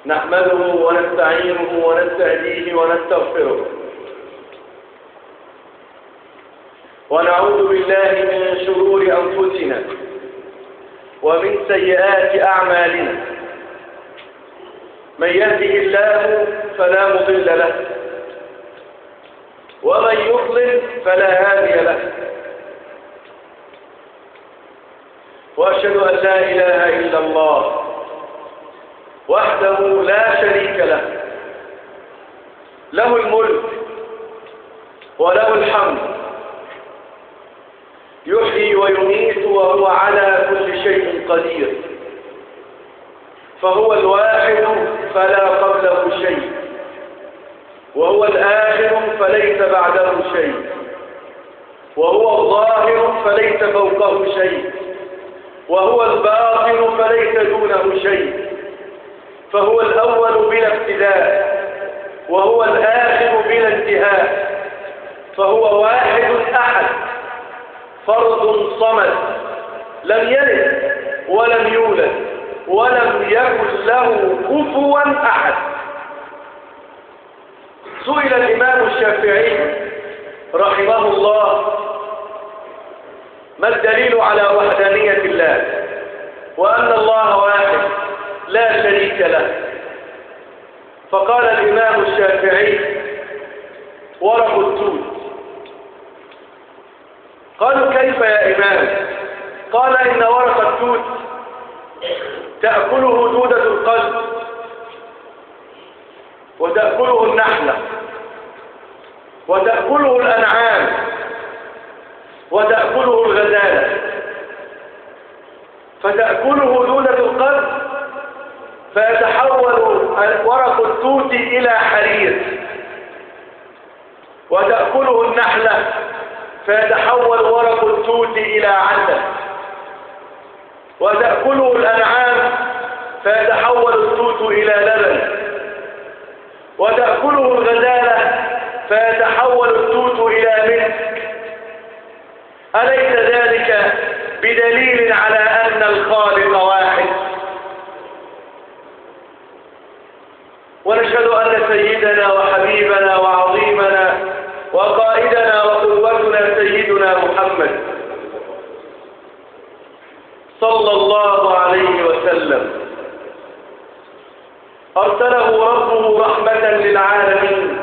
نحمده ونستعينه ونستهديه ونستغفره ونعوذ بالله من شرور أنفسنا ومن سيئات أعمالنا من يهده الله فلا مضل له ومن يضلل فلا هادي له وأشهد أن لا إله إلا الله وحده لا شريك له له الملك وله الحمد يحيي ويميت وهو على كل شيء قدير فهو الواحد فلا قبله شيء وهو الآخر فليس بعده شيء وهو الظاهر فليس فوقه شيء وهو الباطن فليس دونه شيء فهو الأول بلا ابتداء وهو الآخر بلا انتهاء فهو واحد أحد فرد صمد لم يلد ولم يولد ولم يكن له كفوا أحد سئل الإمام الشافعي رحمه الله ما الدليل على وحدانية الله وأن الله واحد لا شريك له فقال الإمام الشافعي ورق التوت قالوا كيف يا إمام قال إن ورق التوت تأكله دودة القلب وتأكله النحلة وتأكله الأنعام وتأكله الغزالة فتأكله دودة القلب فيتحول ورق التوت إلى حرير وتأكله النحلة فيتحول ورق التوت إلى عسل وتأكله الأنعام فيتحول التوت إلى لبن وتأكله الغزالة فيتحول التوت إلى مسك أليس ذلك بدليل على أن الخالق واحد ونشهد أن سيدنا وحبيبنا وعظيمنا وقائدنا وقوتنا سيدنا محمد صلى الله عليه وسلم أرسله ربه رحمة للعالمين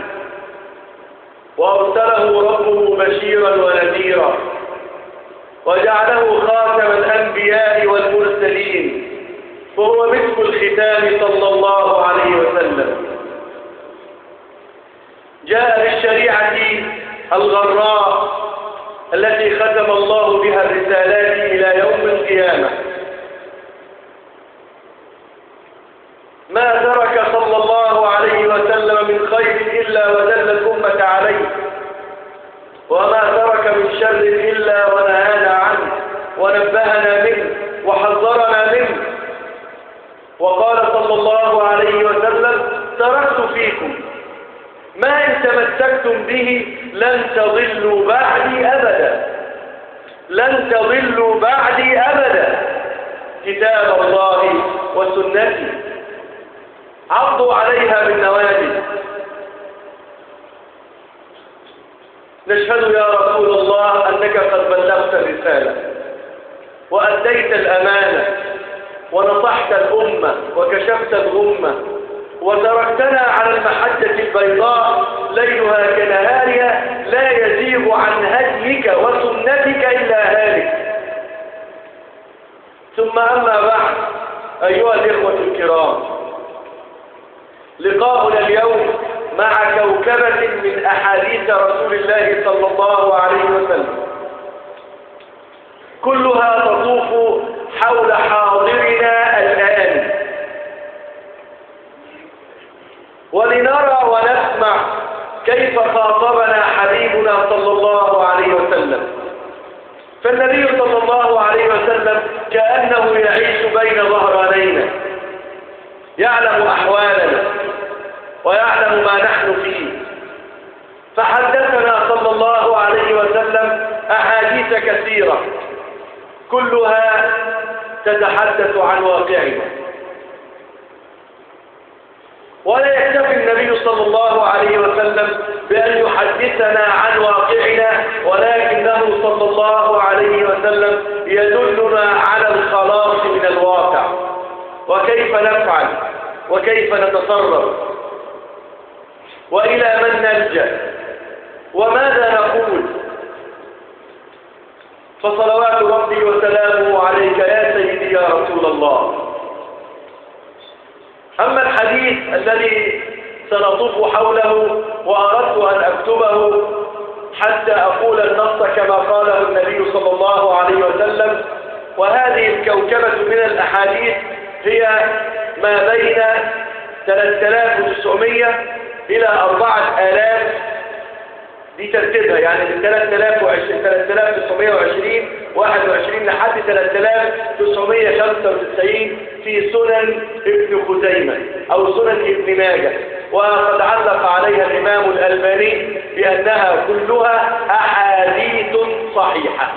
وأرسله ربه بشيرا ونذيرا وجعله خاتم الأنبياء والمرسلين فهو مسك الختام صلى الله عليه وسلم جاء بالشريعة الغراء التي ختم الله بها الرسالات إلى يوم القيامة ما ترك صلى الله عليه وسلم من خير إلا ودل الأمة عليه وما ترك من شر إلا ونهانا عنه ونبهنا منه وحذرنا منه وقال صلى الله عليه وسلم تركت فيكم ما إن تمسكتم به لن تضلوا بعدي أبدا لن تضلوا بعدي أبدا كتاب الله وسنتي عضوا عليها بالنواجذ نشهد يا رسول الله أنك قد بلغت الرسالة وأديت الأمانة ونصحت الأمة وكشفت الغمة وتركتنا على المحجة البيضاء ليلها كنهارها لا يزيغ عن هديك وسنتك إلا هالك ثم أما بعد أيها الإخوة الكرام لقاؤنا اليوم مع كوكبة من أحاديث رسول الله صلى الله عليه وسلم كلها تطوف حول حاضرنا الآن ولنرى ونسمع كيف خاطبنا حبيبنا صلى الله عليه وسلم فالنبي صلى الله عليه وسلم كأنه يعيش بين ظهرانينا يعلم أحوالنا ويعلم ما نحن فيه فحدثنا صلى الله عليه وسلم أحاديث كثيرة كلها تتحدث عن واقعنا ولا يكتفي النبي صلى الله عليه وسلم بأن يحدثنا عن واقعنا ولكنه صلى الله عليه وسلم يدلنا على الخلاص من الواقع وكيف نفعل وكيف نتصرف وإلى من نلجأ وماذا نقول فصلوات ربي وسلامه عليك يا سيدي يا رسول الله أما الحديث الذي سنطوف حوله وأردت أن أكتبه حتى أقول النص كما قاله النبي صلى الله عليه وسلم وهذه الكوكبة من الأحاديث هي ما بين 3900 إلى 4000 دي ترتيبها يعني من 3020 3920 21 لحد 3995 في سنن ابن خزيمة أو سنن ابن ماجه وقد علق عليها الإمام الألباني بأنها كلها أحاديث صحيحة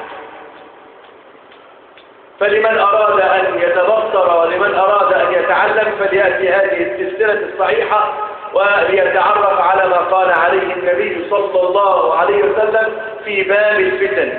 فلمن أراد أن يتبصر ولمن أراد أن يتعلم فليأتي هذه السلسلة الصحيحة وليتعرف على ما قال عليه النبي صلى الله عليه وسلم في باب الفتن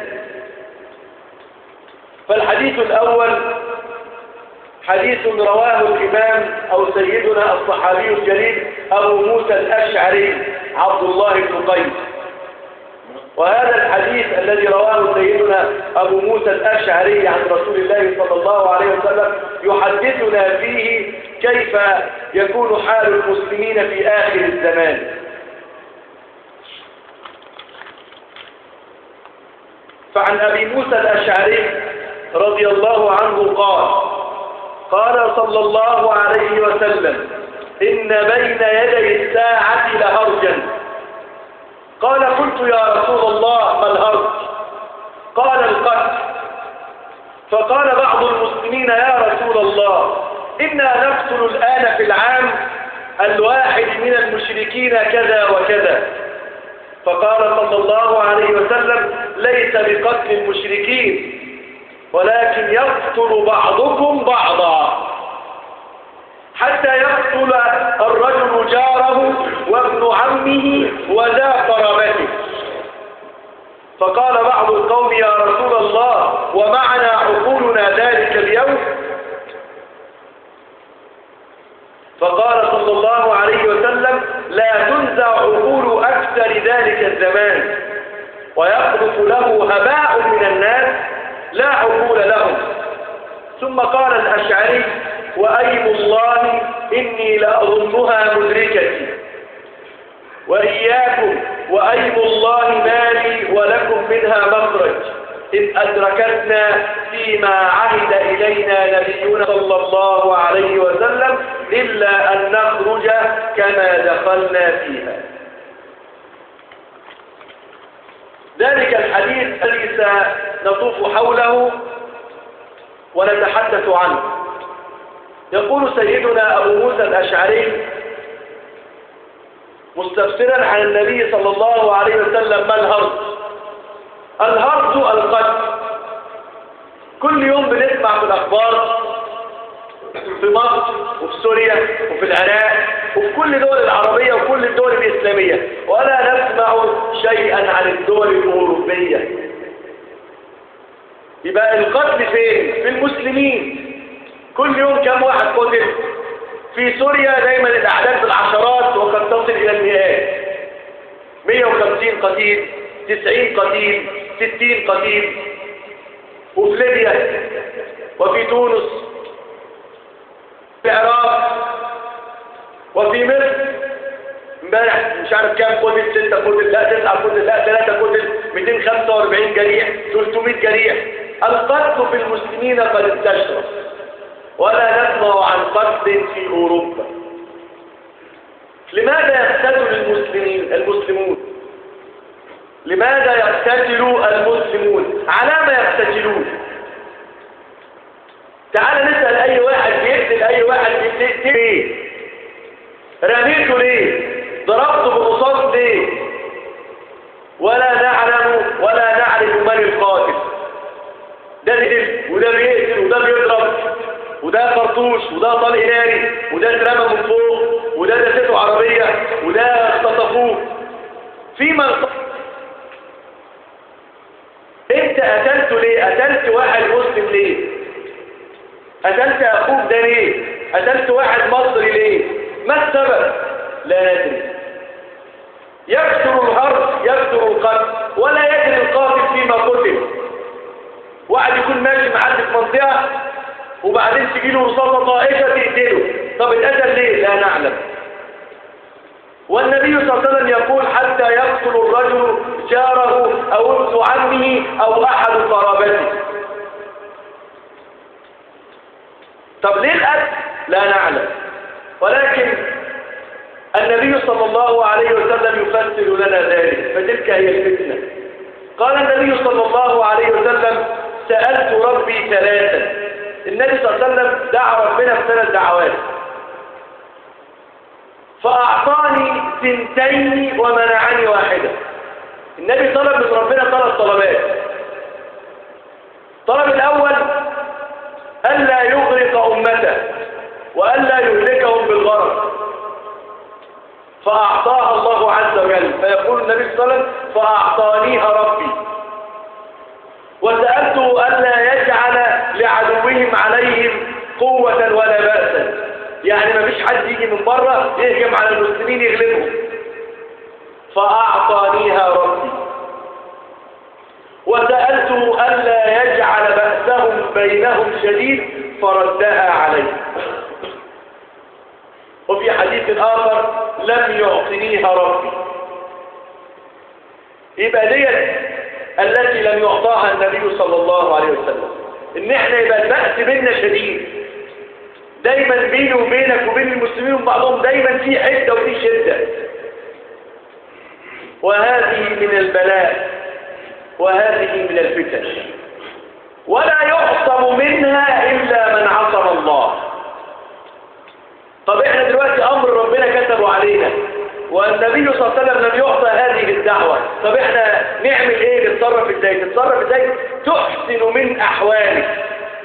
فالحديث الأول حديث رواه الإمام أو سيدنا الصحابي الجليل أبو موسى الأشعري عبد الله بن قيس وهذا الحديث الذي رواه سيدنا أبو موسى الأشعري عن رسول الله صلى الله عليه وسلم يحدثنا فيه كيف يكون حال المسلمين في آخر الزمان فعن أبي موسى الأشعري رضي الله عنه قال قال صلى الله عليه وسلم إن بين يدي الساعة لهرجا قال قلت يا رسول الله ما الهرج قال القتل فقال بعض المسلمين يا رسول الله إنا نقتل الآن في العام الواحد من المشركين كذا وكذا فقال صلى الله عليه وسلم ليس بقتل المشركين ولكن يقتل بعضكم بعضا حتى يقتل الرجل جاره وابن عمه وذا قرابته فقال بعض القوم يا رسول الله ومعنا عقولنا ذلك اليوم فقال صلى الله عليه وسلم لا تنزع عقول أكثر ذلك الزمان ويقذف له هباء من الناس لا عقول لهم ثم قال الأشعري وأيم الله إني لأظنها مدركتي وإياكم وأيم الله مالي ولكم منها مخرج إذ أدركتنا فيما عهد إلينا نبينا صلى الله عليه وسلم إلا أن نخرج كما دخلنا فيها ذلك الحديث الذي سنطوف حوله ونتحدث عنه يقول سيدنا أبو موسى الأشعري مستفسرا عن النبي صلى الله عليه وسلم ما الهرج الهرج القتل كل يوم بنسمع في الأخبار في مصر وفي سوريا وفي العراق وفي كل دول العربية وكل الدول الإسلامية ولا نسمع شيئا عن الدول الأوروبية يبقى القتل فين؟ في المسلمين كل يوم كم واحد قتل في سوريا دايما الأعداد بالعشرات وقد تصل إلى المئات 150 قتيل 90 قتيل 60 قتيل وفي ليبيا وفي تونس في العراق وفي مصر امبارح مش عارف كام قتل 6 قتل لا 9 قتل لا 3 قتل 245 جريح 300 جريح القتل في المسلمين قد انتشر ولا نسمع عن قتل في أوروبا لماذا يقتتل المسلمين المسلمون لماذا يقتتل المسلمون على ما يقتتلون تعال نسأل أي واحد بيقتل أي واحد بيقتل ليه رميته ليه ضربته بالرصاص ليه ولا نعلم ولا نعرف من القاتل ده بيقتل وده بيقتل وده بيضرب وده خرطوش وده طلق ناري وده اترمى من فوق وده ده وده اختطفوه في من انت قتلته ليه قتلت واحد مسلم ليه قتلت اخوك ده ليه قتلت واحد مصري ليه ما السبب لا ندري يكثر الهرج يكثر القتل ولا يدري القاتل فيما قتل واحد يكون ماشي معدي في منطقه وبعدين تجي له رصاصه طائشه تقتله طب اتقتل ليه لا نعلم والنبي صلى الله عليه وسلم يقول حتى يقتل الرجل جاره او ابن عمه او احد قرابته طب ليه القتل لا نعلم ولكن النبي صلى الله عليه وسلم يفسر لنا ذلك فتلك هي الفتنه قال النبي صلى الله عليه وسلم سألت ربي ثلاثا النبي صلى الله عليه وسلم دعا ربنا بثلاث دعوات فأعطاني سنتين ومنعني واحدة النبي طلب من ربنا ثلاث طلبات الطلب الأول ألا يغرق أمته وألا يهلكهم بالغرق فأعطاها الله عز وجل فيقول النبي صلى الله عليه وسلم فأعطانيها ربي وسألته ألا يجعل لعدوهم عليهم قوة ولا بأسا يعني ما فيش حد يجي من بره يهجم على المسلمين يغلبهم فأعطانيها ربي وسألته ألا يجعل بأسهم بينهم شديد فردها عليه وفي حديث آخر لم يعطنيها ربي يبقى ديت التي لم يعطاها النبي صلى الله عليه وسلم ان احنا يبقى البأس بيننا شديد دايما بيني وبينك وبين المسلمين وبعضهم دايما في حدة وفي شدة وهذه من البلاء وهذه من الفتن ولا يعصم منها إلا من عصم الله طب احنا دلوقتي أمر ربنا كتبه علينا والنبي صلى الله عليه وسلم لم يعطى هذه الدعوة طب احنا نعمل ايه نتصرف ازاي تتصرف ازاي تحسن من احوالك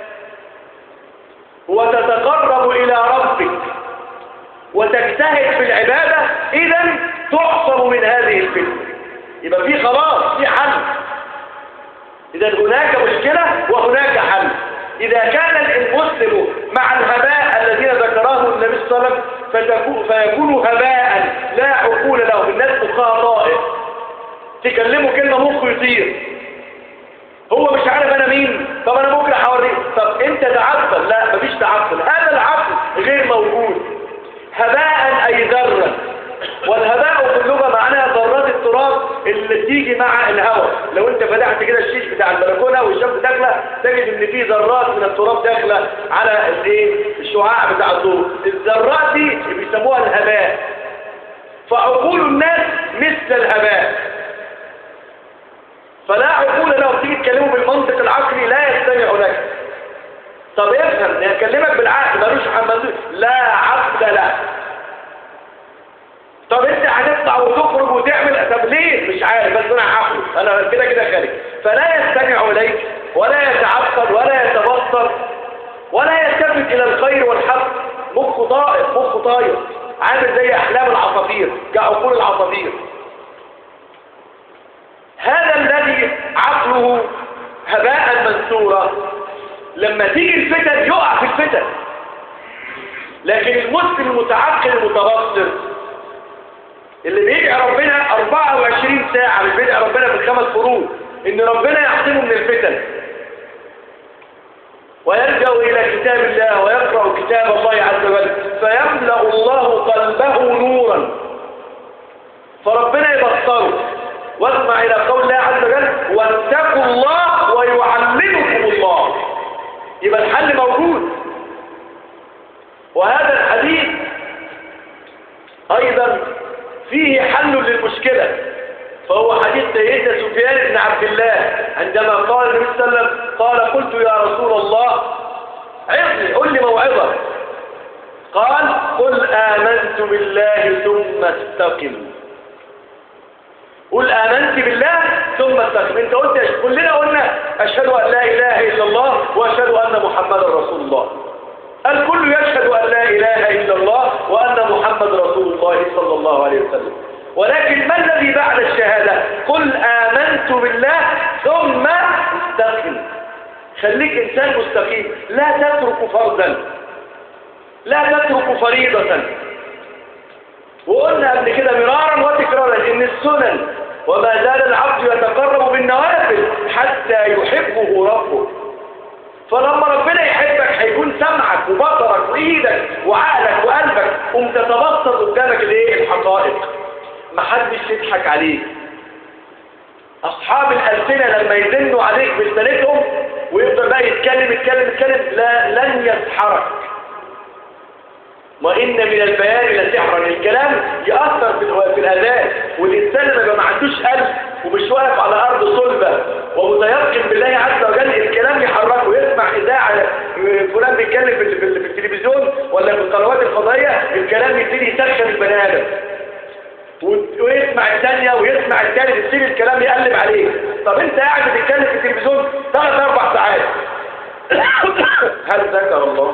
وتتقرب الى ربك وتجتهد في العبادة اذا تعصم من هذه الفتنة يبقى في خلاص في حل اذا هناك مشكلة وهناك حل إذا كان المسلم مع الهباء الذين ذكراه النبي صلى الله عليه وسلم فتكون فيكون هباء لا عقول له الناس مخها طائر تكلمه كلمة مخه يطير هو مش عارف أنا مين طب أنا ممكن أحوريه طب أنت تعفل لا مفيش تعفل هذا العفل غير موجود هباء أي ذرة والهباء في اللغة معناها ذرات التراب اللي تيجي مع الهواء لو انت فتحت كده الشيش بتاع البلكونه والشمس داخله تجد ان في ذرات من التراب داخله على الايه الشعاع بتاع الضوء الذرات دي بيسموها الهباء فعقول الناس مثل الهباء فلا عقول لهم تيجي تكلموا بالمنطق العقلي لا يستمع لك طب افهم يكلمك بالعقل ملوش حمد لا عقل له طب انت هتطلع وتخرج وتعمل طب ليه مش عارف بس انا هخرج انا كده كده خارج فلا يستمع اليك ولا يتعقل ولا يتبصر ولا يلتفت الى الخير والحق مخه طائر مخه طاير عامل زي احلام العصافير كعقول العصافير هذا الذي عقله هباء منثورا لما تيجي الفتن يقع في الفتن لكن المسلم المتعقل المتبصر اللي بيدعي ربنا 24 ساعة مش بيدعي ربنا بالخمس فروض ان ربنا يعصمه من الفتن ويلجأ إلى كتاب الله ويقرأ كتاب الله عز وجل فيملأ الله قلبه نورا فربنا يبصره واسمع إلى قول الله عز وجل واتقوا الله ويعلمكم الله يبقى الحل موجود وهذا الحديث أيضا فيه حل للمشكلة فهو حديث سيدنا سفيان بن عبد الله عندما قال النبي صلى الله عليه وسلم قال قلت يا رسول الله عظني قل لي موعظة قال قل آمنت بالله ثم استقم قل آمنت بالله ثم استقم انت قلت كلنا قلنا أشهد أن لا إله إلا الله وأشهد أن محمدا رسول الله الكل يشهد أن لا إله إلا الله وأن محمد رسول الله صلى الله الله عليه وسلم ولكن ما الذي بعد الشهادة قل آمنت بالله ثم استقم خليك إنسان مستقيم لا تترك فرضا لا تترك فريضة وقلنا قبل كده مرارا وتكرارا إن السنن وما زال العبد يتقرب بالنوافل حتى يحبه ربه فلما ربنا يحبك هيكون سمعك وبصرك وايدك وعقلك وقلبك قوم تتبصر قدامك الايه الحقائق محدش يضحك عليك اصحاب الالسنه لما يزنوا عليك بلسانتهم ويفضل بقى يتكلم يتكلم يتكلم لا لن يسحرك وإن من البيان لسحرا الكلام يأثر في في الأذان والإنسان لما يبقى ما عندوش قلب ومش واقف على أرض صلبة ومتيقن بالله عز وجل الكلام يحركه يسمع إذاعة فلان بيتكلم في, في, في التلفزيون ولا في القنوات الفضائية الكلام يبتدي يسخن البني آدم ويسمع الثانية ويسمع الثالث يبتدي الكلام يقلب عليه طب أنت قاعد بتتكلم في التلفزيون ثلاث أربع ساعات هل ذكر الله؟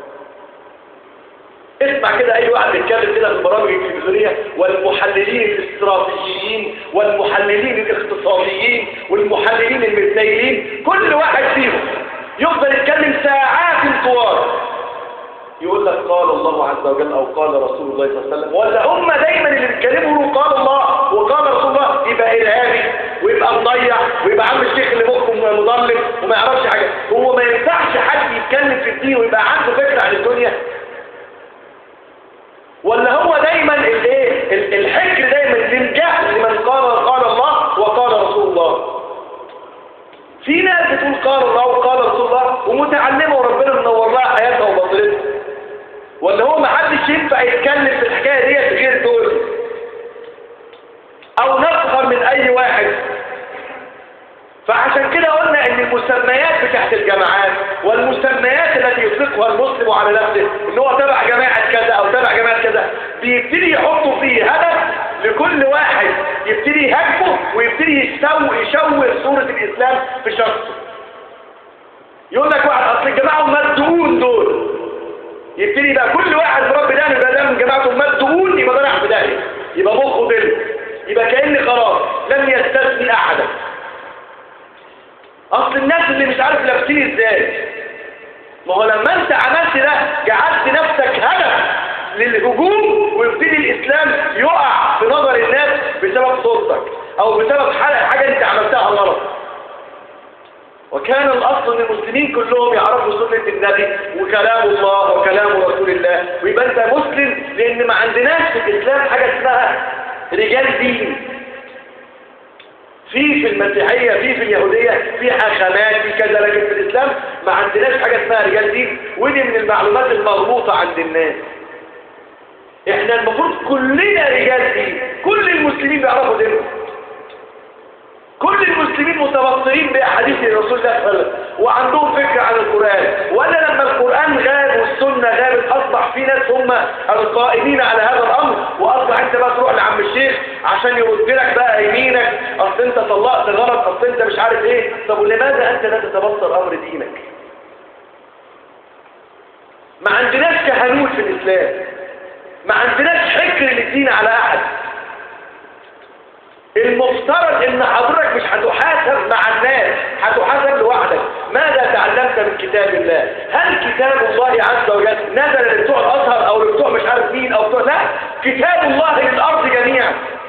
اسمع كده اي واحد بيتكلم كده في البرامج التلفزيونيه والمحللين الاستراتيجيين والمحللين الاقتصاديين والمحللين المتنيلين كل واحد فيهم يفضل يتكلم ساعات طوال يقول لك قال الله عز وجل او قال رسول الله صلى الله عليه وسلم ولا هم دايما اللي بيتكلموا قال الله وقال رسول الله يبقى ارهابي ويبقى مضيع ويبقى عم الشيخ اللي مخه مضلم وما يعرفش حاجه هو ما ينفعش حد يتكلم في الدين ويبقى عنده فكره عن الدنيا ولا هو دايما الايه الحكر دايما للجهل لمن قال قال الله وقال رسول الله في ناس بتقول قال الله وقال رسول الله ومتعلمه وربنا منور لها حياتها وبصيرتها ولا هو ما حدش ينفع يتكلم في الحكايه ديت غير دول او نفخر من اي واحد فعشان كده قلنا ان المسميات بتاعت الجماعات والمسميات التي يطلقها المسلم على نفسه ان هو تبع جماعة كذا او تبع جماعة كذا بيبتدي يحطوا فيه هدف لكل واحد يبتدي يهاجمه ويبتدي يشوه يشوه صورة الاسلام في شخصه يقول لك واحد اصل الجماعة المدعون دول يبتدي بقى كل واحد برب ده يبقى ده من جماعته المدعون يبقى ده راح في داهيه يبقى مخه ضل يبقى كأن خلاص لم يستثني احدا اصل الناس اللي مش عارف لابسين ازاي ما هو لما انت عملت ده جعلت نفسك هدف للهجوم ويبتدي الاسلام يقع في نظر الناس بسبب صورتك او بسبب حاجة انت عملتها غلط وكان الاصل ان المسلمين كلهم يعرفوا سنة النبي وكلام الله وكلام رسول الله ويبقى انت مسلم لان ما عندناش في الاسلام حاجة اسمها رجال دين في في المسيحية في في اليهودية في حاخامات في كذا لكن في الإسلام ما عندناش حاجة اسمها رجال دين ودي من المعلومات المغلوطة عند الناس احنا المفروض كلنا رجال دين كل المسلمين بيعرفوا دينهم كل المسلمين متبصرين بأحاديث الرسول الله صلى الله عليه وسلم وعندهم فكرة عن القرآن ولا لما القرآن غاب والسنة غابت أصبح في ناس هم القائمين على هذا الأمر وأصبح أنت بقى تروح لعم الشيخ عشان يرد لك بقى يمينك أصل أنت طلقت غلط أصل أنت مش عارف إيه طب ولماذا أنت لا تتبصر أمر دينك ما عندناش كهنوت في الإسلام ما عندناش حكر للدين على أحد المفترض ان حضرتك مش هتحاسب مع الناس هتحاسب لوحدك ماذا تعلمت من كتاب الله هل كتاب الله عز وجل نزل لبتوع الازهر او لبتوع مش عارف مين او بتوع لا كتاب الله للارض جميعا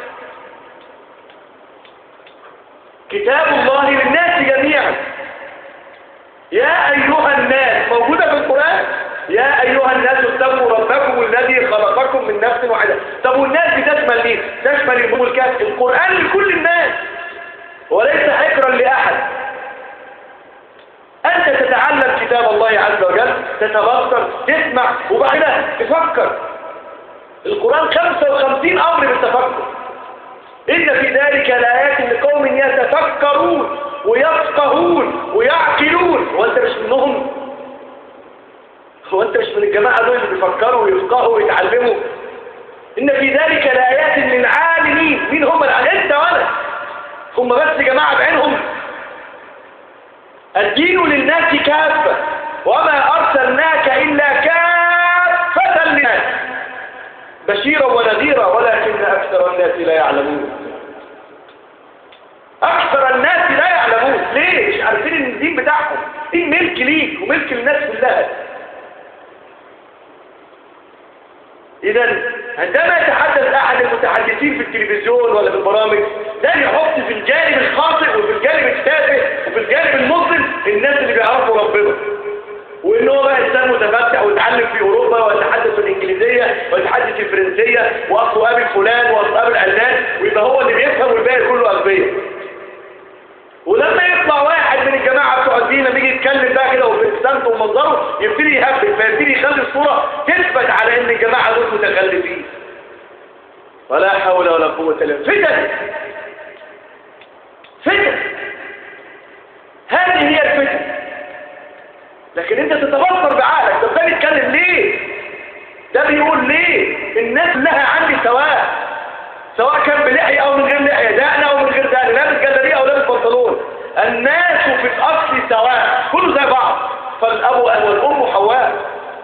كتاب الله للناس جميعا يا ايها الناس موجوده في القران يا أيها الناس اتقوا ربكم الذي خلقكم من نفس واحدة طب والناس دي تشمل مين؟ تشمل الأم الكافر القرآن لكل الناس وليس حكرا لأحد أنت تتعلم كتاب الله عز وجل تتبصر تسمع وبعدها تفكر القرآن 55 أمر بالتفكر إن في ذلك لآيات لقوم يتفكرون ويفقهون ويعقلون وأنت مش منهم هو انت مش من الجماعة دول اللي بيفكروا ويفقهوا ويتعلموا ان في ذلك لآيات للعالمين مين هم العالمين انت وانا هم بس جماعة بعينهم الدين للناس كافة وما أرسلناك إلا كافة للناس بشيرا ونذيرا ولكن أكثر الناس لا يعلمون أكثر الناس لا يعلمون ليه؟ مش عارفين إن الدين بتاعهم دين ملك ليك وملك للناس كلها إذا عندما يتحدث أحد المتحدثين في التلفزيون ولا في البرامج ده يحط في الجانب الخاطئ وفي الجانب التافه وفي الجانب المظلم الناس اللي بيعرفوا ربنا وإن هو بقى إنسان متفتح ويتعلم في أوروبا ويتحدث الإنجليزية ويتحدث الفرنسية وأصله قابل فلان وأصله قابل علان ويبقى هو اللي بيفهم والباقي كله أغبياء ولما يطلع واحد من الجماعة بتوع الدين لما يجي يتكلم بقى كده وبابتسامته ومنظره يبتدي يهبل فيبتدي يخلي الصورة تثبت على ان الجماعة دول متخلفين ولا حول ولا قوة الا بالله فتن فتن هذه هي الفتن لكن انت تتبصر بعقلك طب ده بيتكلم ليه ده بيقول ليه الناس لها عندي سواء سواء كان بلحية او من غير لحية دقن او من غير دقن لابس جلابيه او لابس بنطلون الناس في الاصل سواء كله زي بعض فالاب والام حواء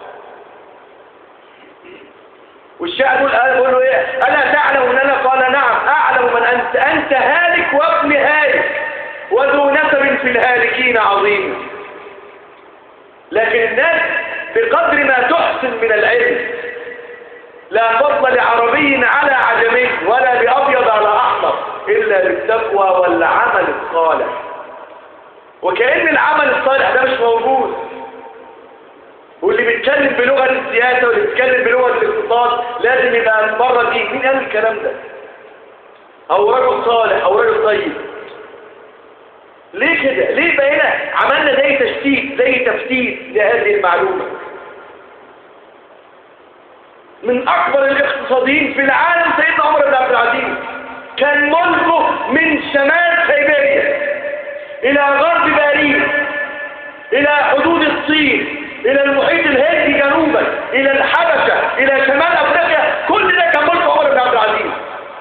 والشاعر يقول يقول له ايه الا تعلم ان انا قال نعم اعلم من انت انت هالك وابن هالك وذو نسب في الهالكين عظيم لكن الناس بقدر ما تحسن من العلم لا فضل لعربي على عجمي ولا لأبيض على أحمر إلا بالتقوى والعمل الصالح وكأن العمل الصالح ده مش موجود واللي بيتكلم بلغة السياسة واللي بيتكلم بلغة الاقتصاد لازم يبقى بره دي مين قال الكلام ده أو رجل صالح أو رجل طيب ليه كده ليه بقينا عملنا زي تشتيت زي تفتيت لهذه المعلومة من أكبر الاقتصاديين في العالم سيدنا عمر بن عبد العزيز كان ملكه من شمال سيبيريا إلى غرب باريس إلى حدود الصين إلى المحيط الهندي جنوبا إلى الحبشة إلى شمال أفريقيا كل ده كان ملك عمر بن عبد العزيز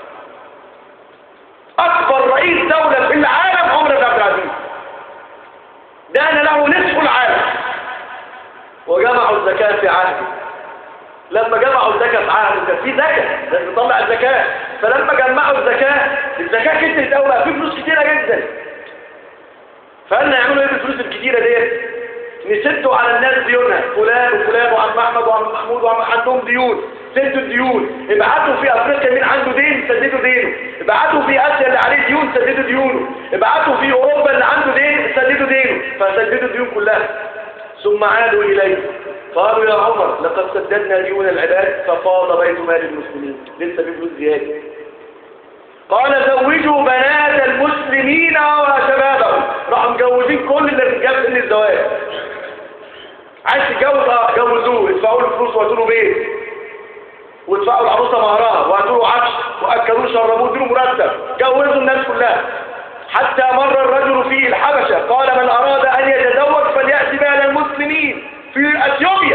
أكبر رئيس دولة في العالم عمر بن عبد العزيز دان له نصف العالم وجمعوا الزكاة في عهده لما جمعوا الزكاة في عهده كان في زكاة لازم تطلع الزكاة فلما جمعوا الزكاة الزكاة كترت قوي بقى في فلوس كتيرة جدا فقالنا يعملوا ايه بالفلوس الكتيرة ديت نسدوا على الناس ديونها فلان وفلان وعم احمد وعم محمود وعم عندهم ديون سدوا الديون ابعتوا في افريقيا مين عنده دين سددوا دينه ابعتوا في اسيا اللي عليه ديون سددوا ديونه ابعتوا في اوروبا اللي عنده دين سددوا دينه فسددوا الديون كلها ثم عادوا اليه قالوا يا عمر لقد سددنا ديون العباد ففاض بيت مال المسلمين لسه في فلوس زياده قال زوجوا بنات المسلمين وشبابهم راحوا مجوزين كل اللي رجال سن الزواج عايز تتجوز اه جوزوه ادفعوا له فلوس وهاتوا له بيت وادفعوا العروسه مهرها وهاتوا له عفش واكلوه شربوه ادوا له مرتب جوزوا الناس كلها حتى مر الرجل في الحبشه قال من اراد ان يتزوج فلياتي بها المسلمين في اثيوبيا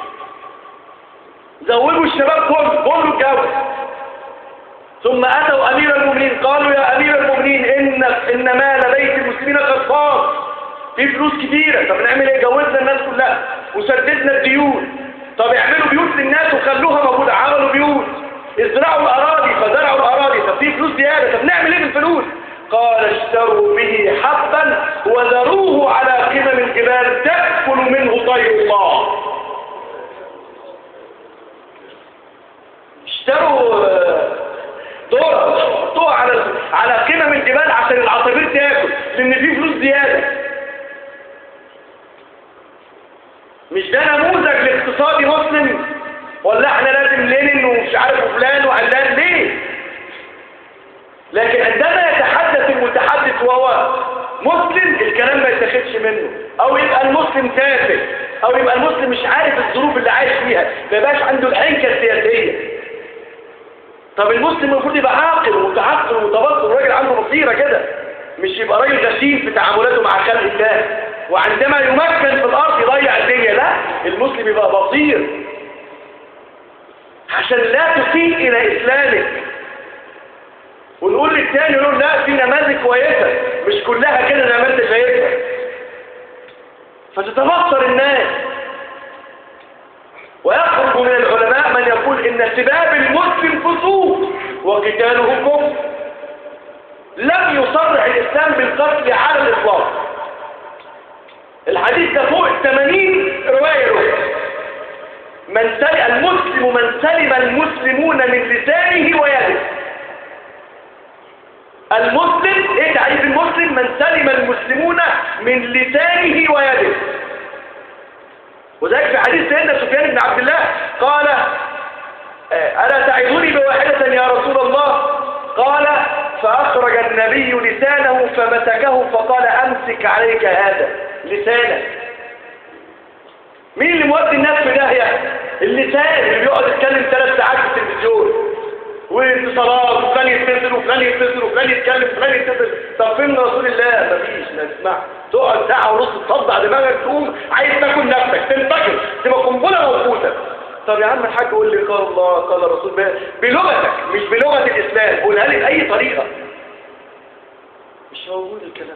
زوجوا الشباب كله كله اتجوز ثم أتوا أمير المؤمنين قالوا يا أمير المؤمنين إن, إن مال بيت المسلمين قد فاض في فلوس كتيرة طب نعمل ايه جوزنا الناس كلها وسددنا الديون طب اعملوا بيوت للناس وخلوها موجودة عملوا بيوت ازرعوا الأراضي فزرعوا الأراضي طب في فلوس زيادة طب نعمل ايه بالفلوس قال اشتروا به حبا وذروه على قمم الجبال تأكل منه طير الله اشتروا دورة حطوها على على قمم الجبال عشان العصافير تاكل لان في فلوس زياده مش ده نموذج لاقتصادي مسلم ولا احنا لازم لينين ومش عارف فلان وعلان ليه لكن عندما يتحدث المتحدث وهو مسلم الكلام ما يتاخدش منه او يبقى المسلم تافه او يبقى المسلم مش عارف الظروف اللي عايش فيها ما يبقاش عنده الحنكه السياسيه طب المسلم المفروض يبقى عاقل ومتعقل ومتبصر وراجل عنده بصيره كده مش يبقى راجل غشيم في تعاملاته مع خلق الله وعندما يمكن في الارض يضيع الدنيا لا المسلم يبقى بصير عشان لا تسيء الى اسلامك ونقول للتاني نقول لا في نماذج كويسه مش كلها كده زي ما انت شايفها فتتبصر الناس ويخرج من العلماء من يقول إن سباب المسلم فسوق وقتاله كفر لم يصرح الإسلام بالقتل على الإطلاق الحديث ده فوق 80 رواية له من سلم المسلم من سلم المسلمون من لسانه ويده المسلم ايه تعريف المسلم من سلم المسلمون من لسانه ويده وذلك في حديث سيدنا سفيان بن عبد الله قال آه، ألا تعظني بواحدة يا رسول الله قال فأخرج النبي لسانه فمسكه فقال أمسك عليك هذا لسانك مين اللي مودي الناس في داهية اللسان اللي بيقعد يتكلم ثلاث ساعات في التلفزيون واتصالات وفلان يتصل وفلان يتصل وفلان يتكلم وفلان يتصل طب فين رسول الله مفيش لا تسمع تقعد ساعة ونص تصدع دماغك تقوم عايز تاكل نفسك تنفجر تبقى قنبلة موقوتة طب يا عم الحاج قول لي قال الله قال رسول الله بلغتك مش بلغة الإسلام قولها لي بأي طريقة مش موجود الكلام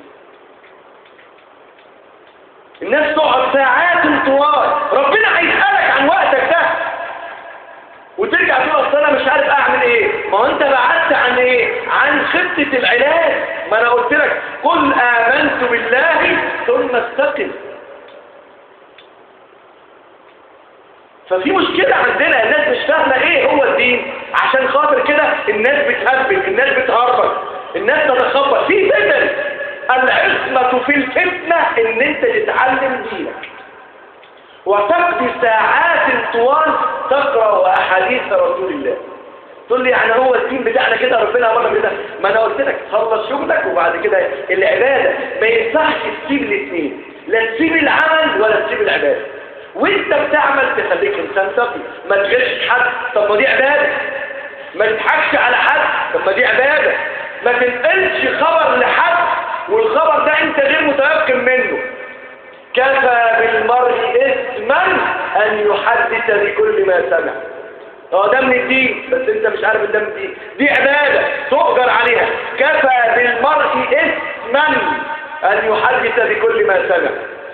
الناس تقعد ساعات طوال ربنا هيسألك عن وقتك ده وترجع تقول اصل انا مش عارف اعمل ايه ما هو انت بعدت عن ايه عن خطة العلاج ما انا قلت لك قل امنت بالله ثم استقم ففي مشكلة عندنا الناس مش فاهمة ايه هو الدين عشان خاطر كده الناس بتهبل الناس بتهربل الناس تتخبط في فتن العصمة في الفتنة ان انت تتعلم دينك وتقضي ساعات طوال تقرأ أحاديث رسول الله تقول لي يعني هو الدين بتاعنا كده ربنا أمرنا كده ما أنا قلت لك تخلص شغلك وبعد كده العبادة ما ينفعش تسيب الاثنين لا تسيب العمل ولا تسيب العبادة وانت بتعمل تخليك انسان تقي ما تغش حد طب ما دي عبادة ما تضحكش على حد طب ما دي عبادة ما تنقلش خبر لحد والخبر ده انت غير متيقن منه كفى بالمرء اسما ان يحدث بكل ما سمع اه ده من الدين بس انت مش عارف ده من الدين دي عبادة تؤجر عليها كفى بالمرء اسما ان يحدث بكل ما سمع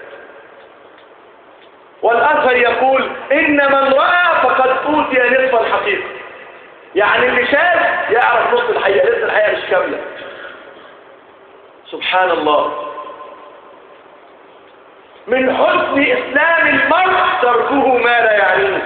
والاخر يقول ان من رأى فقد اوتي نصف الحقيقة يعني اللي شاف يعرف نص الحقيقة لسه الحقيقة مش كاملة سبحان الله من حسن إسلام المرء تركه ما لا يعنيه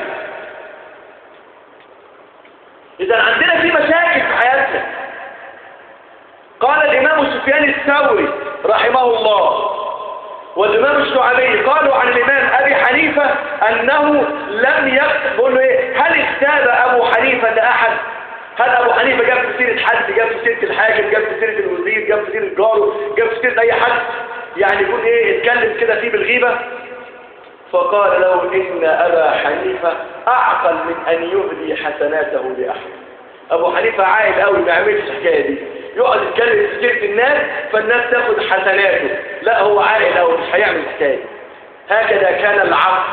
إذا عندنا في مشاكل في حياتنا قال الإمام سفيان الثوري رحمه الله والإمام الشعبي قالوا عن الإمام أبي حنيفة أنه لم يكتب إيه هل اكتاب أبو حنيفة أحد هل أبو حنيفة جاب في سيرة حد جاب في سيرة الحاكم جاب في سيرة الوزير جاب في سيرة جاره جاب في سيرة أي حد يعني يكون ايه يتكلم كده فيه بالغيبة فقال له إن أبا حنيفة أعقل من أن يهدي حسناته لأحد أبو حنيفة عايد قوي ما يعملش الحكاية دي يقعد يتكلم في سيرة الناس فالناس تاخد حسناته لا هو عاقل قوي مش هيعمل الحكاية هكذا كان العقل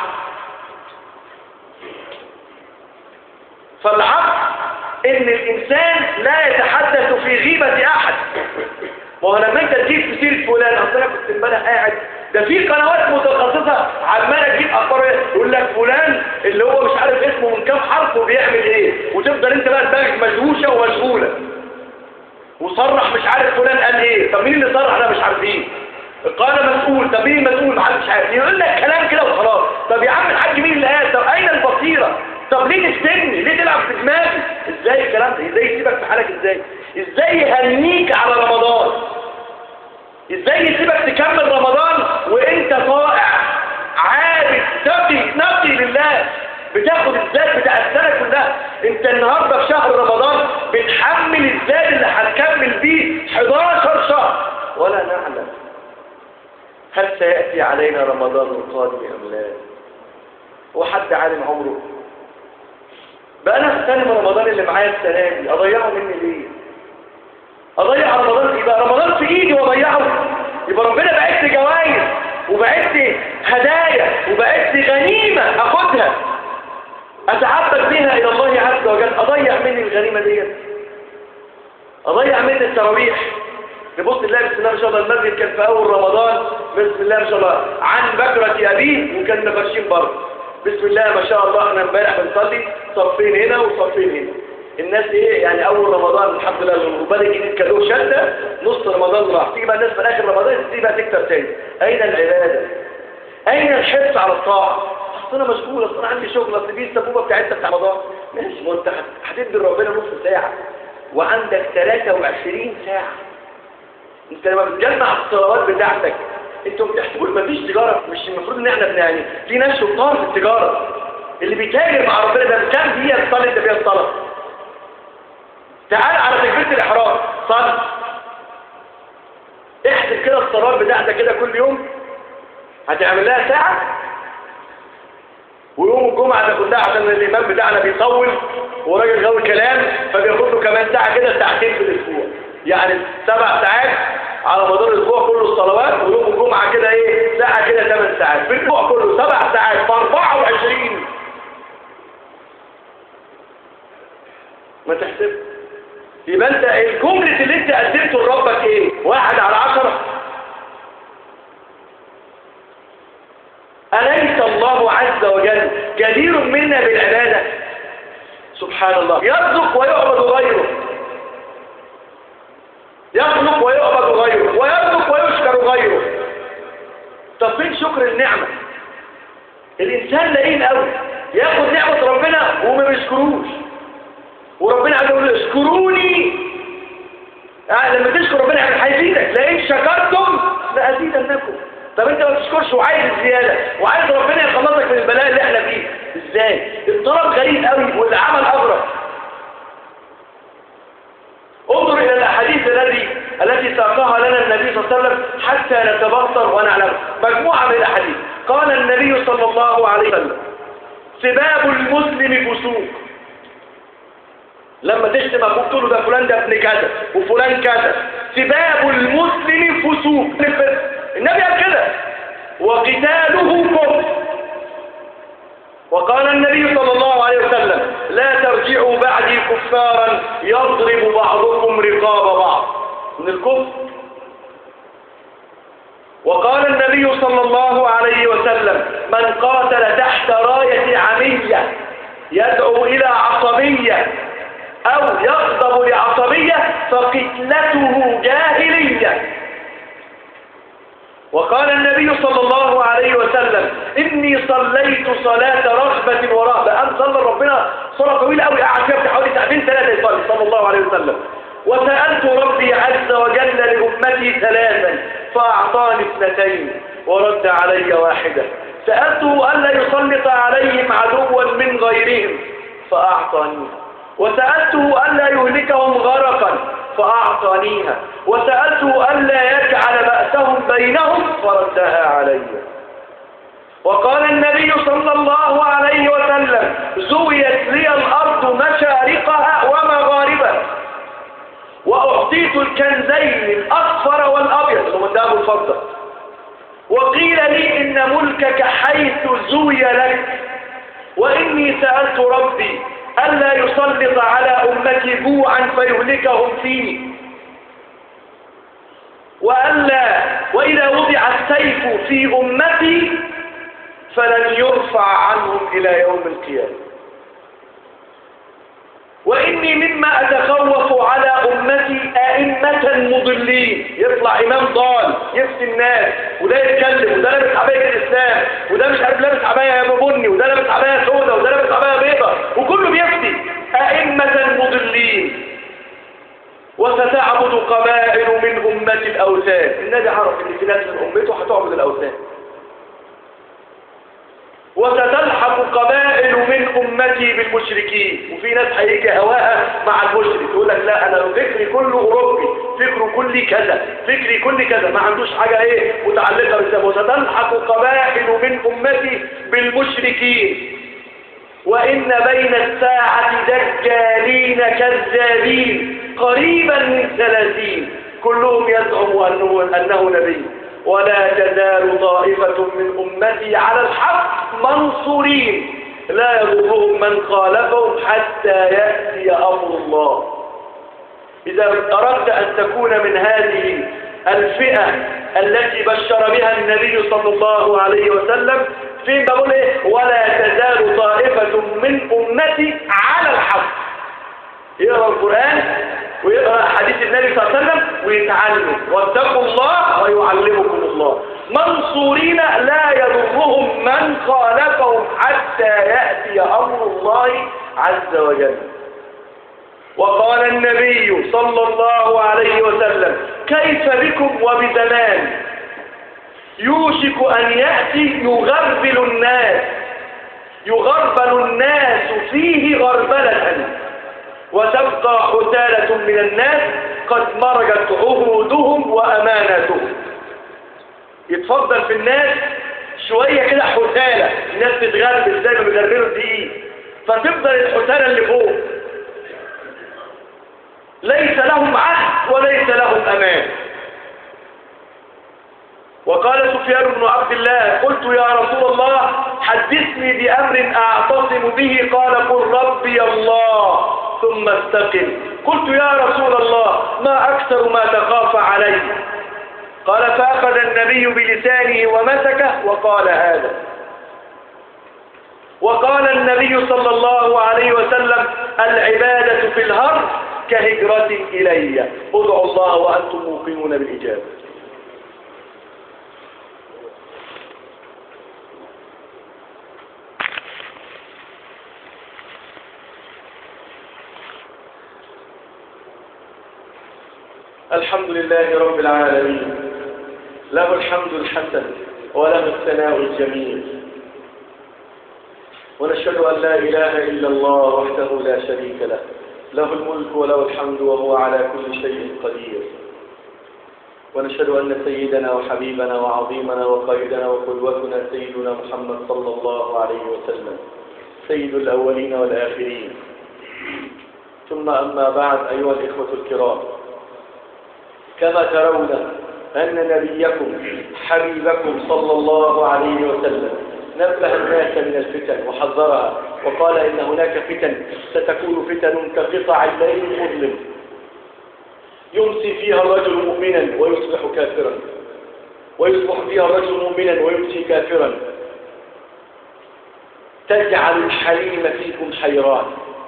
فالعقل إن الإنسان لا يتحدث في غيبة أحد ما هو لما انت تجيب في سيره فلان اصل انا كنت امبارح قاعد ده في قنوات متخصصه عماله تجيب اخبار يقول لك فلان اللي هو مش عارف اسمه من كام حرف وبيعمل ايه وتفضل انت بقى دماغك مدهوشه ومشغوله وصرح مش عارف فلان قال ايه طب مين اللي صرح ده مش عارفين القاده مسؤول طب مين مسؤول محدش عارف يقول لك كلام كده وخلاص طب يا عم الحاج مين اللي قال طب اين البصيره طب ليه تفتني ليه تلعب في دماغي ازاي الكلام ده ازاي يسيبك في حالك ازاي ازاي يهنيك على رمضان ازاي يسيبك تكمل رمضان وانت طائع عابد تقي نقي لله بتاخد الزاد بتاع السنة كلها انت النهاردة في شهر رمضان بتحمل الزاد اللي هتكمل بيه 11 شهر ولا نعلم هل سيأتي علينا رمضان القادم ام لا وحد عالم عمره بقى انا استلم رمضان اللي معايا السنة دي اضيعه مني ليه اضيع رمضان يبقى رمضان في ايدي واضيعه يبقى ربنا بعت لي جوائز وبعت لي هدايا وبعت لي غنيمة اخدها اتعبد بها الى الله عز وجل اضيع مني الغنيمة دي اضيع مني التراويح نبص الله بسم الله ما شاء الله المسجد كان في اول رمضان بسم الله ما شاء الله عن بكرة ابيه وكان نفرشين برضه بسم الله ما شاء الله احنا امبارح بنصلي صفين هنا وصفين هنا الناس ايه يعني اول رمضان الحمد لله الرهبان الجديد كان له شده نص رمضان راح تيجي بقى الناس في اخر رمضان تيجي بقى تكتب تاني اين العباده اين الحرص على الطاعه اصل انا مشغول اصل انا عندي شغل اصل دي السبوبه بتاعتنا بتاع رمضان ماشي ما انت هتدي لربنا نص ساعه وعندك 23 ساعه انت لما بتجمع الصلوات بتاعتك انتوا بتحسبوا ما فيش تجاره مش المفروض ان احنا يعني في ناس شطار في التجاره اللي بيتاجر مع ربنا ده كام دقيقه تصلي انت فيها الصلاه تعال على تكبيره الاحرام صل احسب كده الصلاه بتاعتك كده كل يوم هتعمل لها ساعه ويوم الجمعه تاخد لها عشان الامام بتاعنا بيطول وراجل غاوي كلام فبياخد له كمان ساعه كده ساعتين في الاسبوع يعني سبع ساعات على مدار الاسبوع كله الصلوات ويوم الجمعه كده ايه ساعه كده ثمان ساعات في الاسبوع كله سبع ساعات في 24 ما تحسب يبقى انت الجملة اللي انت قدمته لربك ايه واحد على عشرة أليس الله عز وجل جدير منا بالعبادة سبحان الله يرزق ويعبد غيره يخلق ويعبد غيره ويرزق ويشكر غيره طب فين شكر النعمة الإنسان لئيم قوي ياخد نعمة ربنا وما بيشكروش وربنا عز وجل اشكروني يعني لما تشكر ربنا هيزيدك لئن شكرتم لأزيدنكم طب انت ما تشكرش وعايز الزيادة وعايز ربنا يخلصك من البلاء اللي احنا فيه ازاي الطلب غريب قوي والعمل اغرب انظر الى الاحاديث الذي التي ساقها لنا النبي صلى الله عليه وسلم حتى نتبصر ونعلم مجموعة من الاحاديث قال النبي صلى الله عليه وسلم سباب المسلم فسوق لما تشتم اخوك تقول له ده فلان ده ابن كذا وفلان كذا سباب المسلم فسوق النبي قال كده وقتاله كفر وقال النبي صلى الله عليه وسلم لا ترجعوا بعدي كفارا يضرب بعضكم رقاب بعض من الكفر وقال النبي صلى الله عليه وسلم من قاتل تحت راية عمية يدعو إلى عصبية أو يغضب لعصبية فقتلته جاهلية وقال النبي صلى الله عليه وسلم إني صليت صلاة رغبة ورهبة أن صلى ربنا صلاة طويلة أوي قعد فيها حوالي ساعتين ثلاثة يصلي صلى الله عليه وسلم وسألت ربي عز وجل لأمتي ثلاثا فأعطاني اثنتين ورد علي واحدة سألته ألا يسلط عليهم عدوا من غيرهم فأعطانيها وسألته ألا يهلكهم غرقا فأعطانيها وسألته ألا يجعل بأسهم بينهم فردها علي وقال النبي صلى الله عليه وسلم زويت لي الأرض مشارقها ومغاربها وأعطيت الكنزين الأصفر والأبيض اللي قدام الفضة وقيل لي إن ملكك حيث زوي لك وإني سألت ربي ألا يسلط على أمتي جوعا فيهلكهم فيه وألا وإذا وضع السيف في أمتي فلن يرفع عنهم إلى يوم القيامة وإني مما أتخوف على أمتي أئمة مضلين يطلع إمام ضال يفتي الناس وده يتكلم وده لابس عباية الإسلام وده مش عارف لابس عباية بني وده لابس عباية سوداء وده لابس عباية بيضاء وكله بيفتي أئمة مضلين وستعبد قبائل من أمة الأوثان النبي عرف إن في ناس من أمته هتعبد الأوثان وستلحق قبائل من أمتي بالمشركين وفي ناس هيجي هواها مع المشرك يقول لك لا أنا فكري كله أوروبي فكره كلي كذا فكري كلي كذا ما عندوش حاجة إيه متعلقة بالسلام وستلحق قبائل من أمتي بالمشركين وإن بين الساعة دجالين كذابين قريبا من ثلاثين كلهم يزعم أنه, أنه نبي ولا تزال طائفة من أمتي على الحق منصورين لا يضرهم من خالفهم حتى يأتي أمر الله إذا أردت أن تكون من هذه الفئة التي بشر بها النبي صلى الله عليه وسلم فين بقول ايه ولا تزال طائفة من امتي على الحق يقرأ القرآن ويقرأ حديث النبي صلى الله عليه وسلم ويتعلم واتقوا الله ويعلمكم الله منصورين لا يضرهم من خالفهم حتى يأتي أمر الله عز وجل وقال النبي صلى الله عليه وسلم كيف بكم وبزمان يوشك أن يأتي يغربل الناس يغربل الناس فيه غربلة وتبقى حتالة من الناس قد مرجت عهودهم وأماناتهم يتفضل في الناس شوية كده حتالة الناس تتغربل زي ما بيغربلوا الدقيق فتفضل الحتالة اللي فوق ليس لهم عهد وليس لهم أمان وقال سفيان بن عبد الله قلت يا رسول الله حدثني بأمر أعتصم به قال قل ربي الله ثم استقم قلت يا رسول الله ما أكثر ما تخاف علي قال فأخذ النبي بلسانه ومسكه وقال هذا وقال النبي صلى الله عليه وسلم العبادة في الهرب كهجرة إلي ادعوا الله وأنتم موقنون بالإجابة الحمد لله رب العالمين له الحمد الحسن وله الثناء الجميل ونشهد أن لا إله إلا الله وحده لا شريك له له الملك وله الحمد وهو على كل شيء قدير ونشهد أن سيدنا وحبيبنا وعظيمنا وقائدنا وقدوتنا سيدنا محمد صلى الله عليه وسلم سيد الأولين والآخرين ثم أما بعد أيها الإخوة الكرام كما ترون أن نبيكم حبيبكم صلى الله عليه وسلم نبه الناس من الفتن وحذرها وقال إن هناك فتن ستكون فتن كقطع الليل المظلم يمسي فيها الرجل مؤمنا ويصبح كافرا ويصبح فيها الرجل مؤمنا ويمسي كافرا تجعل الحليم فيكم حيران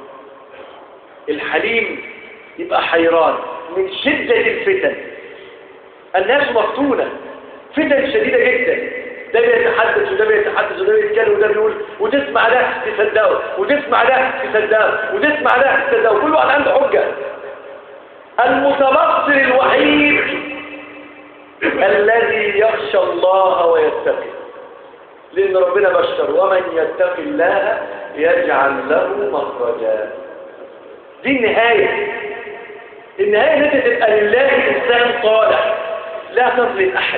الحليم يبقى حيران من شدة الفتن الناس مفتونة فتن شديدة جدا ده بيتحدث وده بيتحدث وده بيتكلم وده بيقول وتسمع ده تصدقه وتسمع ده تصدقه وتسمع ده تصدقه كل واحد عنده حجة المتبصر الوحيد الذي يخشى الله ويتقي لأن ربنا بشر ومن يتقي الله يجعل له مخرجا دي النهاية النهاية ان انت تبقى لله إنسان صالح لا تظلم أحد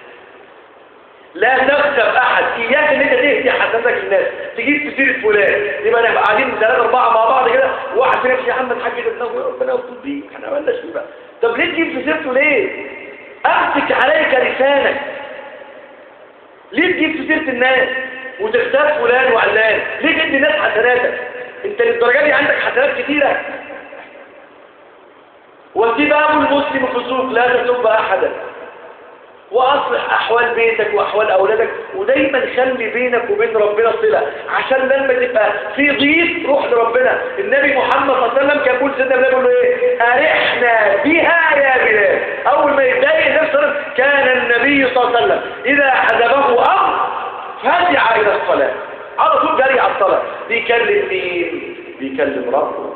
لا تغتب أحد إياك ان انت تهدي حسناتك للناس تجيب في سيرة فلان يبقى نبقى قاعدين ثلاثة أربعة مع بعض كده واحد في نفسي يا عم الحاج ده دماغه ربنا يفضل بيه احنا مالناش فيه بقى طب ليه تجيب في سيرته ليه؟ أمسك عليك لسانك ليه تجيب في سيرة الناس وتغتاب فلان وعلان ليه تدي الناس حسناتك انت للدرجة دي عندك حسنات كتيرة وسباب المسلم فسوق لا تسب أحدا وأصلح أحوال بيتك وأحوال أولادك ودايما خلي بينك وبين ربنا صلة عشان لما تبقى في ضيق روح لربنا النبي محمد صلى الله عليه وسلم كان يقول سيدنا بلال يقول له إيه أرحنا بها يا بلال أول ما يتضايق النبي صلى الله عليه وسلم كان النبي صلى الله عليه وسلم إذا حزبه أمر فزع إلى الصلاة على طول جري على الصلاة بيكلم مين؟ بيكلم ربه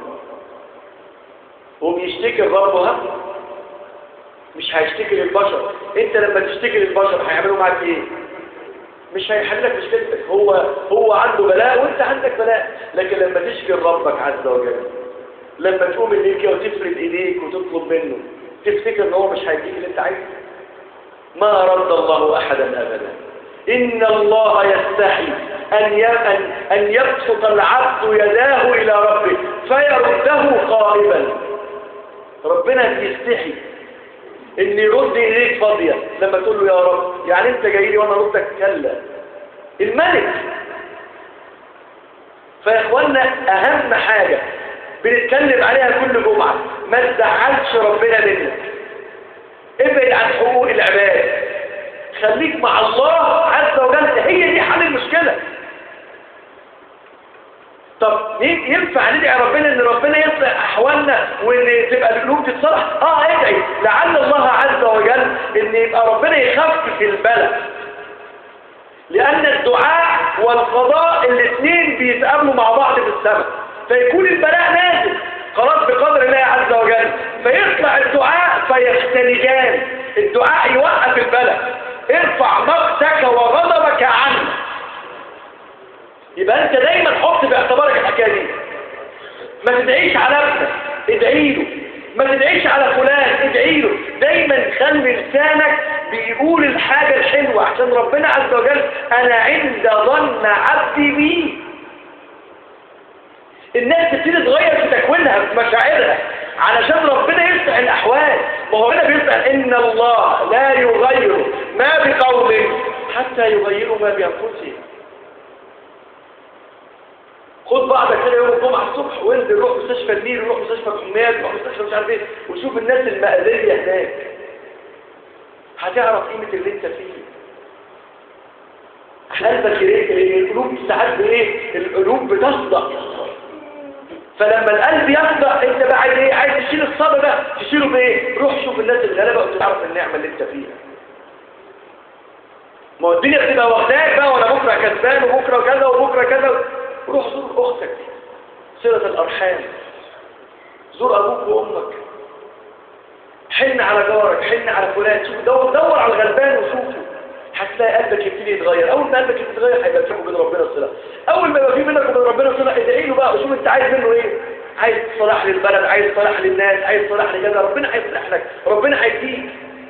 وبيشتكي الرب ها مش هيشتكي للبشر انت لما تشتكي للبشر هيعملوا معاك ايه مش هيحلك مشكلتك هو هو عنده بلاء وانت عندك بلاء لكن لما تشكي لربك عز وجل لما تقوم الليل كده وتفرد ايديك وتطلب منه تفتكر ان هو مش هيديك اللي انت عايزه ما رد الله احدا ابدا ان الله يستحي ان ان ان يبسط العبد يداه الى ربه فيرده قائما ربنا بيستحي ان يرد ايديك فاضيه لما تقول له يا رب يعني انت جاي لي وانا ردك كلا الملك فيا اخوانا اهم حاجه بنتكلم عليها كل جمعه ما تزعلش ربنا منك ابعد عن حقوق العباد خليك مع الله عز وجل هي دي حل المشكلة طب ينفع ندعي ربنا ان ربنا يصلح احوالنا وان تبقى القلوب تتصلح اه ادعي لعل الله عز وجل ان يبقى ربنا يخفف البلاء لان الدعاء والقضاء الاثنين بيتقابلوا مع بعض في السماء فيكون البلاء نازل خلاص بقدر الله عز وجل فيطلع الدعاء فيختلجان الدعاء يوقف البلاء ارفع مقتك وغضبك عنه يبقى انت دايما حط في اعتبارك الحكايه دي ما تدعيش على ابنك ادعي له ما تدعيش على فلان ادعي له دايما خلي لسانك بيقول الحاجه الحلوه عشان ربنا عز وجل انا عند ظن عبدي بي الناس تبتدي تغير في تكوينها في مشاعرها علشان ربنا يفتح الاحوال ما هو ربنا بيفتح ان الله لا يغير ما بقوم حتى يغيروا ما بانفسهم خد بعضك كده يوم الجمعة الصبح وانزل روح مستشفى النيل روح مستشفى الحماد روح مستشفى مش عارف ايه وشوف الناس المأذية هناك هتعرف قيمة اللي انت فيه قلبك ايه القلوب ساعات بايه القلوب بتصدق فلما القلب يصدق انت بقى عايز ايه عايز تشيل الصدى ده تشيله بايه روح شوف الناس الغلابه وتعرف النعمه اللي انت فيها ما هو الدنيا بتبقى واخداك بقى وانا بكره كسبان وبكره كذا وبكره كذا روح زور اختك صله الارحام زور ابوك وامك حن على جارك حن على فلان شوف دور دور على الغلبان وشوفه هتلاقي قلبك يبتدي يتغير اول ما قلبك يتغير هيبقى فيه وبين ربنا الصله اول ما يبقى فيه بينك وبين ربنا الصله ادعي له بقى وشوف انت عايز منه ايه عايز صلاح للبلد عايز صلاح للناس عايز صلاح لكذا ربنا هيصلح لك ربنا هيديك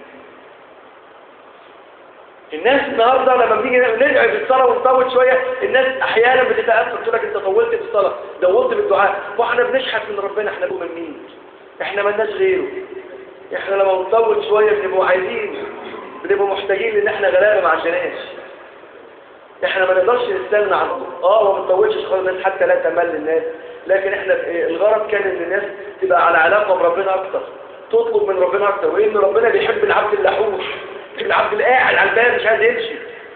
الناس النهارده لما بنيجي ندعي في الصلاه ونطول شويه الناس احيانا بتتاثر تقول لك انت طولت في الصلاه دورت في الدعاء واحنا بنشحت من ربنا احنا من مين احنا مالناش غيره احنا لما بنطول شويه بنبقى عايزين بنبقى محتاجين لان احنا غلابه ما عندناش احنا ما نقدرش نستغنى عنه اه وما نطولش خالص الناس حتى لا تمل الناس لكن احنا الغرض كان ان الناس تبقى على علاقه بربنا اكتر تطلب من ربنا اكتر وان ربنا بيحب العبد اللحوش العبد القاعد على الباب مش عايز يمشي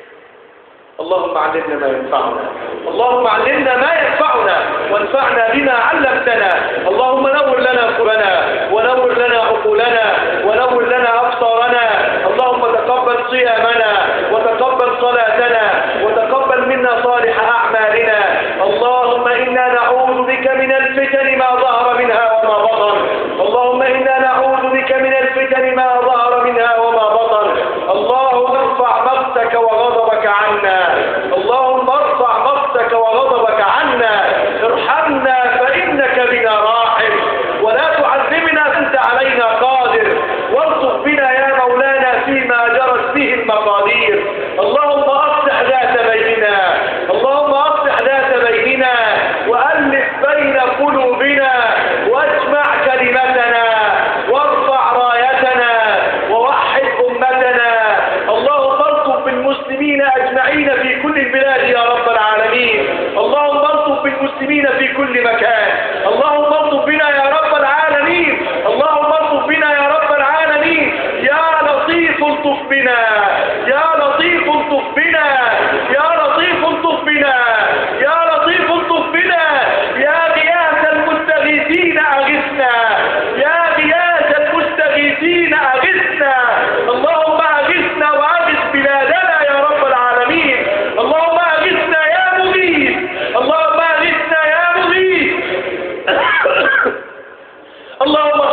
اللهم علمنا ما ينفعنا اللهم علمنا ما ينفعنا وانفعنا بما علمتنا اللهم نور لنا قلوبنا ونور لنا عقولنا ونور لنا ابصارنا اللهم تقبل صيامنا وتقبل صلاتنا وتقبل منا صالح اعمالنا اللهم انا نعوذ بك من الفتن ما ظهر منها وما بطن اللهم انا نعوذ بك من الفتن ما ظهر منها وما بطن اللهم ارفع مقتك وغضبك عنا اللهم ارفع مقتك وغضبك عنا ارحمنا فإنك بنا راحم ولا تعذبنا فانت علينا قادر وارزق بنا يا مولانا فيما جرت به المقادير اللهم اصلح ذات بيننا اللهم اصلح ذات بيننا والف بين قلوبنا واجمع كلمتنا وارفع رايتنا ووحد امتنا اللهم ارزق بالمسلمين اجمعين في كل البلاد يا رب العالمين اللهم ارزق بالمسلمين في كل مكان اللهم ارزق بنا يا رب العالمين اللهم ارزق بنا يا رب العالمين يا لطيف الطف بنا يا لطيف الطف بنا يا لطيف الطف بنا يا لطيف الطف بنا يا غياث المستغيثين اغثنا يا غياث المستغيثين اغثنا اللهم اغثنا واغث بلادنا يا رب العالمين اللهم اغثنا يا مغيث اللهم اغثنا يا مغيث اللهم